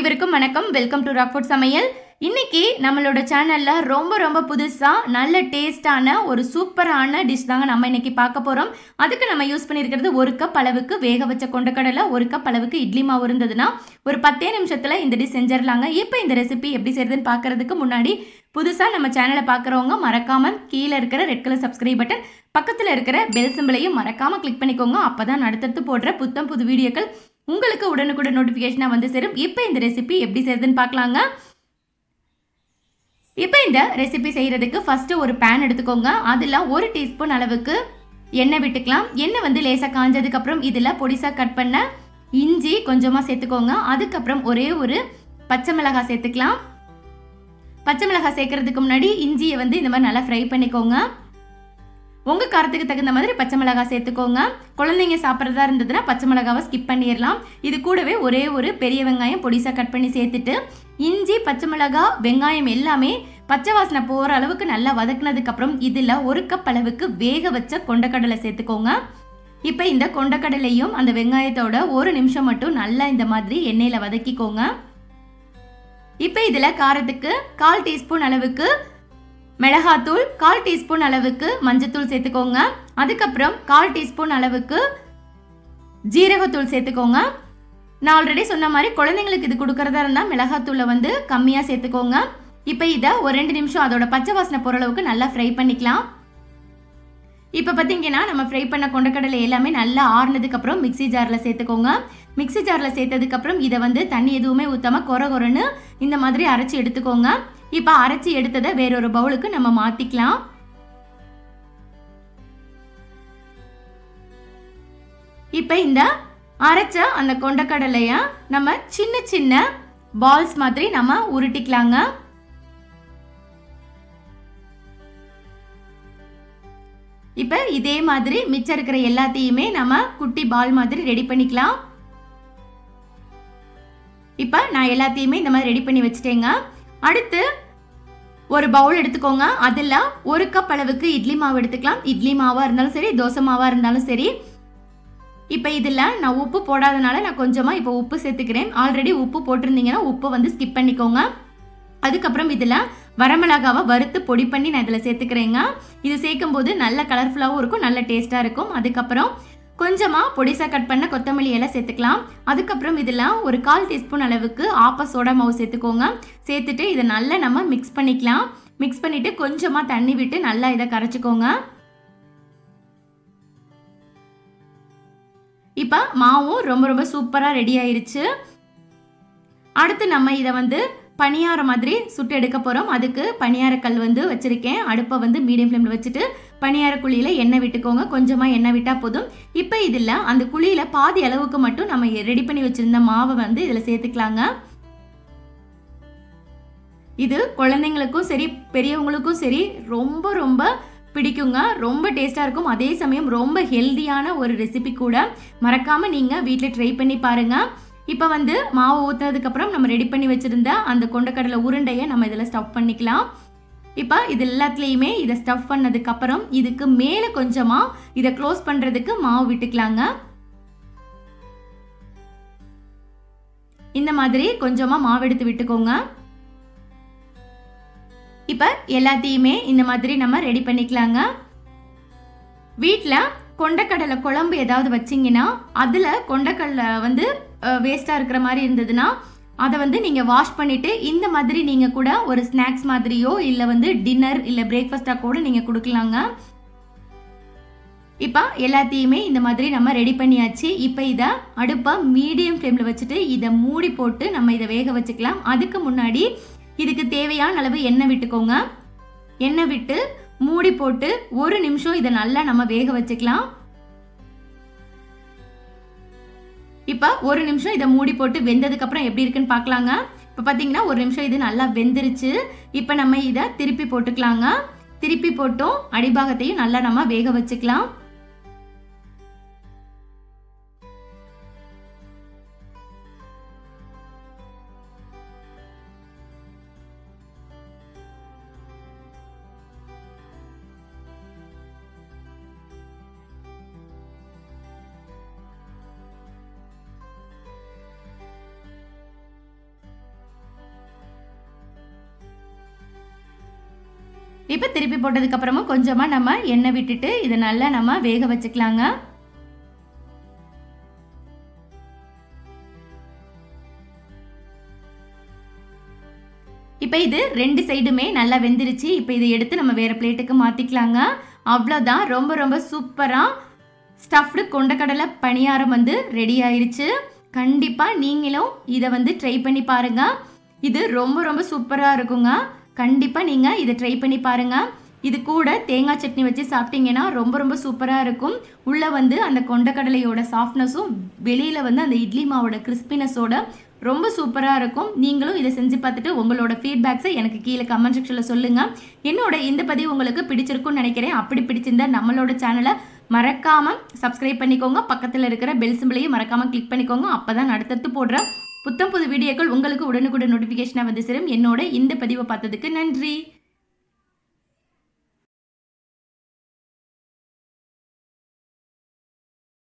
அனைவருக்கும் வணக்கம் welcome to Rockfort சமையல் இன்னைக்கு நம்மளோட சேனல்ல ரொம்ப ரொம்ப புதுசா நல்ல டேஸ்டான ஒரு சூப்பரான டிஷ் தாங்க நம்ம இன்னைக்கு பார்க்க போறோம் அதுக்கு நம்ம யூஸ் பண்ணியிருக்கிறது ஒரு கப் அளவுக்கு வேக வச்ச கொண்டக்கடலை ஒரு கப் அளவுக்கு இட்லி மாவு இருந்ததுன்னா ஒரு பத்தே நிமிஷத்துல இந்த டிஷ் செஞ்சிடலாங்க இப்போ இந்த ரெசிபி எப்படி செய்யறதுன்னு பார்க்கறதுக்கு முன்னாடி புதுசா நம்ம சேனலை பார்க்குறவங்க மறக்காம கீழே இருக்கிற ரெட் கலர் சப்ஸ்கிரைப் பட்டன் பக்கத்தில் இருக்கிற பெல் சிம்பிளையும் மறக்காம கிளிக் பண்ணிக்கோங்க அப்பதான் அடுத்தடுத்து போடுற புத்தம் புது வீடியோக்கள் உங்களுக்கு உடனுக்குடன் நோட்டிஃபிகேஷனாக வந்து சேரும் இப்போ இந்த ரெசிபி எப்படி செய்யுதுன்னு பார்க்கலாங்க இப்போ இந்த ரெசிபி செய்கிறதுக்கு ஃபஸ்ட்டு ஒரு பேன் எடுத்துக்கோங்க அதில் ஒரு டீஸ்பூன் அளவுக்கு எண்ணெய் விட்டுக்கலாம் எண்ணெய் வந்து லேசாக காஞ்சதுக்கப்புறம் இதில் பொடிசாக கட் பண்ண இஞ்சி கொஞ்சமாக சேர்த்துக்கோங்க அதுக்கப்புறம் ஒரே ஒரு பச்சை மிளகாய் சேர்த்துக்கலாம் பச்சை மிளகாய் சேர்க்கறதுக்கு முன்னாடி இஞ்சியை வந்து இந்த மாதிரி நல்லா ஃப்ரை பண்ணிக்கோங்க உங்கள் காரத்துக்கு தகுந்த மாதிரி பச்சை மிளகாய் சேர்த்துக்கோங்க குழந்தைங்க சாப்பிட்றதா இருந்ததுன்னா பச்சை மிளகாவை ஸ்கிப் பண்ணிடலாம் இது கூடவே ஒரே ஒரு பெரிய வெங்காயம் பொடிசாக கட் பண்ணி சேர்த்துட்டு இஞ்சி பச்சை மிளகாய் வெங்காயம் எல்லாமே பச்சை வாசனை போகிற அளவுக்கு நல்லா வதக்குனதுக்கப்புறம் இதில் ஒரு கப் அளவுக்கு வேக வச்ச கொண்டக்கடலை சேர்த்துக்கோங்க இப்போ இந்த கொண்டக்கடலையும் அந்த வெங்காயத்தோட ஒரு நிமிஷம் மட்டும் நல்லா இந்த மாதிரி எண்ணெயில் வதக்கிக்கோங்க இப்போ இதில் காரத்துக்கு கால் டீஸ்பூன் அளவுக்கு மிளகாத்தூள் கால் டீஸ்பூன் அளவுக்கு மஞ்சத்தூள் சேர்த்துக்கோங்க அதுக்கப்புறம் கால் டீஸ்பூன் அளவுக்கு ஜீரகத்தூள் சேர்த்துக்கோங்க நான் ஆல்ரெடி சொன்ன மாதிரி குழந்தைங்களுக்கு இது கொடுக்கறதா இருந்தால் மிளகாத்தூளை வந்து கம்மியாக சேர்த்துக்கோங்க இப்போ இதை ஒரு ரெண்டு நிமிஷம் அதோட பச்சை வாசனை போகிற அளவுக்கு நல்லா ஃப்ரை பண்ணிக்கலாம் இப்போ பார்த்தீங்கன்னா நம்ம ஃப்ரை பண்ண கொண்டக்கடலை எல்லாமே நல்லா ஆறுனதுக்கப்புறம் மிக்ஸி ஜாரில் சேர்த்துக்கோங்க மிக்ஸி ஜாரில் சேர்த்ததுக்கப்புறம் இதை வந்து தண்ணி எதுவுமே ஊற்றாமல் கொர கொரன்னு இந்த மாதிரி அரைச்சி எடுத்துக்கோங்க இப்போ அரைச்சி எடுத்ததை வேறொரு பவுலுக்கு நம்ம மாற்றிக்கலாம் இப்போ இந்த அரைச்ச அந்த கொண்டக்கடலையை நம்ம சின்ன சின்ன பால்ஸ் மாதிரி நம்ம உருட்டிக்கலாங்க இப்போ இதே மாதிரி மிச்சம் இருக்கிற எல்லாத்தையுமே நம்ம குட்டி பால் மாதிரி ரெடி பண்ணிக்கலாம் இப்போ நான் எல்லாத்தையுமே இந்த மாதிரி ரெடி பண்ணி வச்சுட்டேங்க அடுத்து ஒரு பவுல் எடுத்துக்கோங்க அதில் ஒரு கப் அளவுக்கு இட்லி மாவு எடுத்துக்கலாம் இட்லி மாவாக இருந்தாலும் சரி தோசை மாவாக இருந்தாலும் சரி இப்போ இதில் நான் உப்பு போடாதனால நான் கொஞ்சமாக இப்போ உப்பு சேர்த்துக்கிறேன் ஆல்ரெடி உப்பு போட்டிருந்தீங்கன்னா உப்பு வந்து ஸ்கிப் பண்ணிக்கோங்க அதுக்கப்புறம் இதில் வரமிளகாவை வறுத்து பொடி பண்ணி நான் இதில் சேர்த்துக்கிறேங்க இது சேர்க்கும் போது நல்ல கலர்ஃபுல்லாகவும் இருக்கும் நல்ல டேஸ்ட்டாக இருக்கும் அதுக்கப்புறம் கொஞ்சமாக பொடிசாக கட் பண்ண கொத்தமல்லி இலை சேர்த்துக்கலாம் அதுக்கப்புறம் இதில் ஒரு கால் டீஸ்பூன் அளவுக்கு ஆப்ப சோடா மாவு சேர்த்துக்கோங்க சேர்த்துட்டு இதை நல்லா நம்ம மிக்ஸ் பண்ணிக்கலாம் மிக்ஸ் பண்ணிவிட்டு கொஞ்சமாக தண்ணி விட்டு நல்லா இதை கரைச்சிக்கோங்க இப்போ மாவும் ரொம்ப ரொம்ப சூப்பராக ரெடி ஆயிருச்சு அடுத்து நம்ம இதை வந்து பணியார மாதிரி சுட்டு எடுக்க போகிறோம் அதுக்கு பணியாரக்கல் வந்து வச்சுருக்கேன் அடுப்பை வந்து மீடியம் ஃப்ளேமில் வச்சுட்டு பணியார குழியில் எண்ணெய் விட்டுக்கோங்க கொஞ்சமாக எண்ணெய் விட்டால் போதும் இப்போ இதில் அந்த குழியில் பாதி அளவுக்கு மட்டும் நம்ம ரெடி பண்ணி வச்சுருந்த மாவை வந்து இதில் சேர்த்துக்கலாங்க இது குழந்தைங்களுக்கும் சரி பெரியவங்களுக்கும் சரி ரொம்ப ரொம்ப பிடிக்குங்க ரொம்ப டேஸ்ட்டாக இருக்கும் அதே சமயம் ரொம்ப ஹெல்தியான ஒரு ரெசிபி கூட மறக்காமல் நீங்கள் வீட்டில் ட்ரை பண்ணி பாருங்கள் இப்போ வந்து மாவு ஊற்றுனதுக்கப்புறம் நம்ம ரெடி பண்ணி வச்சுருந்த அந்த கொண்டக்கடலை உருண்டையை நம்ம இதில் ஸ்டஃப் பண்ணிக்கலாம் இப்போ இது எல்லாத்துலேயுமே இதை ஸ்டஃப் பண்ணதுக்கப்புறம் இதுக்கு மேலே கொஞ்சமாக இதை க்ளோஸ் பண்ணுறதுக்கு மாவு விட்டுக்கலாங்க இந்த மாதிரி கொஞ்சமாக மாவு எடுத்து விட்டுக்கோங்க இப்போ எல்லாத்தையுமே இந்த மாதிரி நம்ம ரெடி பண்ணிக்கலாங்க வீட்டில் கொண்டக்கடலை குழம்பு ஏதாவது வச்சிங்கன்னா அதில் கொண்டக்கடலை வந்து வேஸ்ட்டாக இருக்கிற மாதிரி இருந்ததுன்னா அதை வந்து நீங்கள் வாஷ் பண்ணிவிட்டு இந்த மாதிரி நீங்கள் கூட ஒரு ஸ்நாக்ஸ் மாதிரியோ இல்லை வந்து டின்னர் இல்லை பிரேக்ஃபாஸ்ட்டாக கூட நீங்கள் கொடுக்கலாங்க இப்போ எல்லாத்தையுமே இந்த மாதிரி நம்ம ரெடி பண்ணியாச்சு இப்போ இதை அடுப்பை மீடியம் ஃப்ளேமில் வச்சுட்டு இதை மூடி போட்டு நம்ம இதை வேக வச்சுக்கலாம் அதுக்கு முன்னாடி இதுக்கு தேவையான அளவு எண்ணெய் விட்டுக்கோங்க எண்ணெய் விட்டு மூடி போட்டு ஒரு நிமிஷம் இதை நல்லா நம்ம வேக வச்சுக்கலாம் இப்போ ஒரு நிமிஷம் இதை மூடி போட்டு வெந்ததுக்கப்புறம் எப்படி இருக்குன்னு பார்க்கலாங்க இப்போ பார்த்தீங்கன்னா ஒரு நிமிஷம் இது நல்லா வெந்துருச்சு இப்போ நம்ம இதை திருப்பி போட்டுக்கலாங்க திருப்பி போட்டும் அடிபாகத்தையும் நல்லா நம்ம வேக வச்சுக்கலாம் இப்போ திருப்பி போட்டதுக்கு அப்புறமா கொஞ்சமாக நம்ம எண்ணெய் விட்டுட்டு இதை நல்லா நம்ம வேக வச்சுக்கலாங்க இப்போ இது ரெண்டு சைடுமே நல்லா வெந்துருச்சு இப்போ இதை எடுத்து நம்ம வேறு பிளேட்டுக்கு மாற்றிக்கலாங்க அவ்வளோதான் ரொம்ப ரொம்ப சூப்பராக ஸ்டஃப்டு கொண்டக்கடலை பணியாரம் வந்து ரெடி ஆயிருச்சு கண்டிப்பாக நீங்களும் இதை வந்து ட்ரை பண்ணி பாருங்கள் இது ரொம்ப ரொம்ப சூப்பராக இருக்குங்க கண்டிப்பாக நீங்கள் இதை ட்ரை பண்ணி பாருங்கள் இது கூட தேங்காய் சட்னி வச்சு சாப்பிட்டீங்கன்னா ரொம்ப ரொம்ப சூப்பராக இருக்கும் உள்ளே வந்து அந்த கொண்டக்கடலையோட சாஃப்ட்னஸும் வெளியில் வந்து அந்த இட்லி மாவோட கிறிஸ்பினஸோட ரொம்ப சூப்பராக இருக்கும் நீங்களும் இதை செஞ்சு பார்த்துட்டு உங்களோட ஃபீட்பேக்ஸை எனக்கு கீழே கமெண்ட் செக்ஷனில் சொல்லுங்கள் என்னோட இந்த பதிவு உங்களுக்கு பிடிச்சிருக்கும்னு நினைக்கிறேன் அப்படி பிடிச்சிருந்தா நம்மளோட சேனலை மறக்காமல் சப்ஸ்கிரைப் பண்ணிக்கோங்க பக்கத்தில் இருக்கிற பெல் சிம்பிளையும் மறக்காமல் கிளிக் பண்ணிக்கோங்க அப்போ தான் அடுத்தடுத்து போடுற புத்தம் புது வீடியோக்கள் உங்களுக்கு உடனுக்குடன் நோட்டிஃபிகேஷனாக வந்து சேரும் என்னோட இந்த பதிவை பார்த்ததுக்கு நன்றி